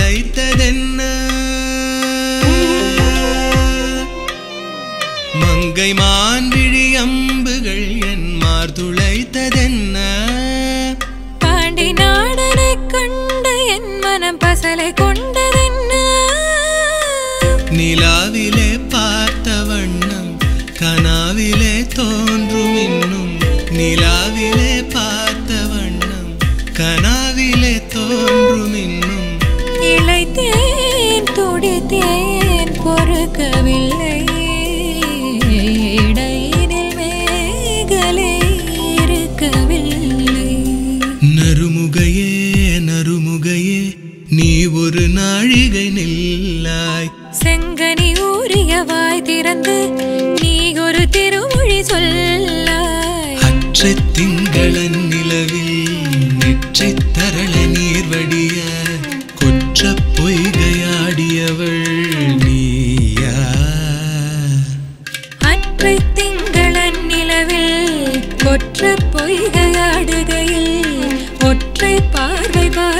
துளைத்ததென்ன மங்கை மான்விழி அம்புகள் என் மார் துளைத்ததென்ன பாண்டி நாடனை கண்டு என் மனம் பசலை கொண்டதென்ன நிலாவிலே பார்த்த வண்ணம் கனாவிலே தோன்றும் இன்னும் நிலாவிலே பார்த்த வண்ணம் கனாவிலே தோன்றும் இன்னும் இளைத்தேன் துடித்தேன் பொறுக்கவில்லை இடையினில் மேகலை இருக்கவில்லை நறுமுகையே நறுமுகையே நீ ஒரு நாழிகை நில்லாய் செங்கனி ஊறிய வாய் திறந்து நீ ஒரு திருமொழி சொல்லாய் அற்றை திங்களன் நிலவில் நெற்றை தரள நீர் வடிய கொற்ற பொய்கையாடியவள் நீயா அற்றை திங்களன் நிலவில் கொற்ற பொய்கையாடுகையில் ஒற்றை பார்வை பார்வையால்